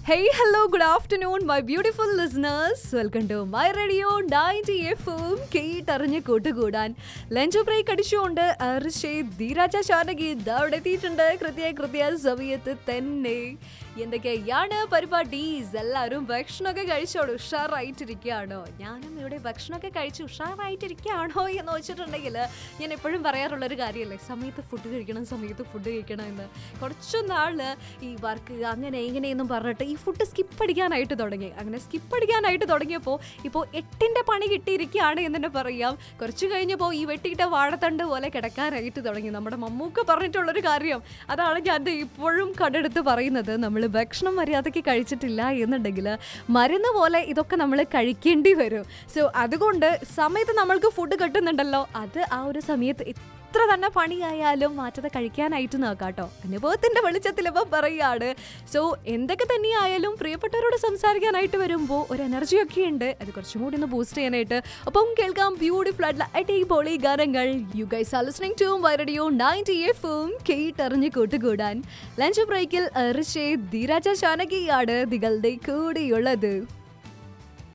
Hey, hello, good afternoon, my beautiful listeners. Welcome to my radio 90 FM. കേട്ടറിഞ്ഞ് കൂട്ടുകൂടാൻ lunch break അടിച്ചുകൊണ്ട് അർഷേ ധീരാജ ശാനകി ഇതാ അവിടെ എത്തിയിട്ടുണ്ട് കൃത്യ കൃത്യ സമയത്ത് തന്നെ എന്തൊക്കെയാണ് പരിപാടീസ് എല്ലാവരും ഭക്ഷണമൊക്കെ കഴിച്ചോളൂ ഉഷാറായിട്ടിരിക്കുകയാണോ ഞാനും ഇവിടെ ഭക്ഷണമൊക്കെ കഴിച്ച് ഉഷാറായിട്ടിരിക്കുകയാണോ എന്ന് വെച്ചിട്ടുണ്ടെങ്കിൽ ഞാൻ എപ്പോഴും പറയാറുള്ളൊരു കാര്യമല്ലേ സമയത്ത് ഫുഡ് കഴിക്കണം സമയത്ത് ഫുഡ് കഴിക്കണം എന്ന് കുറച്ചു നാള് ഈ വർക്ക് അങ്ങനെ ഇങ്ങനെയെന്നും പറഞ്ഞിട്ട് ഈ ഫുഡ് സ്കിപ്പ് അടിക്കാനായിട്ട് തുടങ്ങി അങ്ങനെ സ്കിപ്പ് അടിക്കാനായിട്ട് തുടങ്ങിയപ്പോൾ ഇപ്പോൾ എട്ടിൻ്റെ പണി കിട്ടിയിരിക്കുകയാണ് എന്ന് തന്നെ പറയാം കുറച്ച് കഴിഞ്ഞപ്പോൾ ഈ വെട്ടിയിട്ട വാഴത്തണ്ട് പോലെ കിടക്കാനായിട്ട് തുടങ്ങി നമ്മുടെ മമ്മൂക്ക് പറഞ്ഞിട്ടുള്ളൊരു കാര്യം അതാണ് ഞാൻ ദേ ഇപ്പോഴും കണ്ടെടുത്ത് പറയുന്നത് നമ്മൾ ഭക്ഷണം മര്യാദയ്ക്ക് കഴിച്ചിട്ടില്ല എന്നുണ്ടെങ്കിൽ മരുന്ന് പോലെ ഇതൊക്കെ നമ്മൾ കഴിക്കേണ്ടി വരും സോ അതുകൊണ്ട് സമയത്ത് നമ്മൾക്ക് ഫുഡ് കിട്ടുന്നുണ്ടല്ലോ അത് ആ ഒരു സമയത്ത് എത്ര തന്നെ പണിയായാലും മാറ്റത്തെ കഴിക്കാനായിട്ട് നോക്കാട്ടോ അനുഭവത്തിന്റെ വെളിച്ചത്തിൽ ഇപ്പം പറയുകയാണ് സോ എന്തൊക്കെ തന്നെയായാലും പ്രിയപ്പെട്ടവരോട് സംസാരിക്കാനായിട്ട് വരുമ്പോൾ ഒരു എനർജി ഒക്കെ ഉണ്ട് അത് കുറച്ചും കൂടി ഒന്ന് ബൂസ്റ്റ് ചെയ്യാനായിട്ട് അപ്പം കേൾക്കാം ബ്യൂട്ടിഫുൾ ആയിട്ടുള്ള അടിപൊളി ഗാനങ്ങൾ you guys are listening to radio ninety എഫും കേട്ടറിഞ്ഞ് കൂട്ടുകൂടാൻ ലഞ്ച് ബ്രേക്കിൽ ഋഷേ ധീരാജ ശാനകിയാണ് നിങ്ങളുടെ കൂടെയുള്ളത്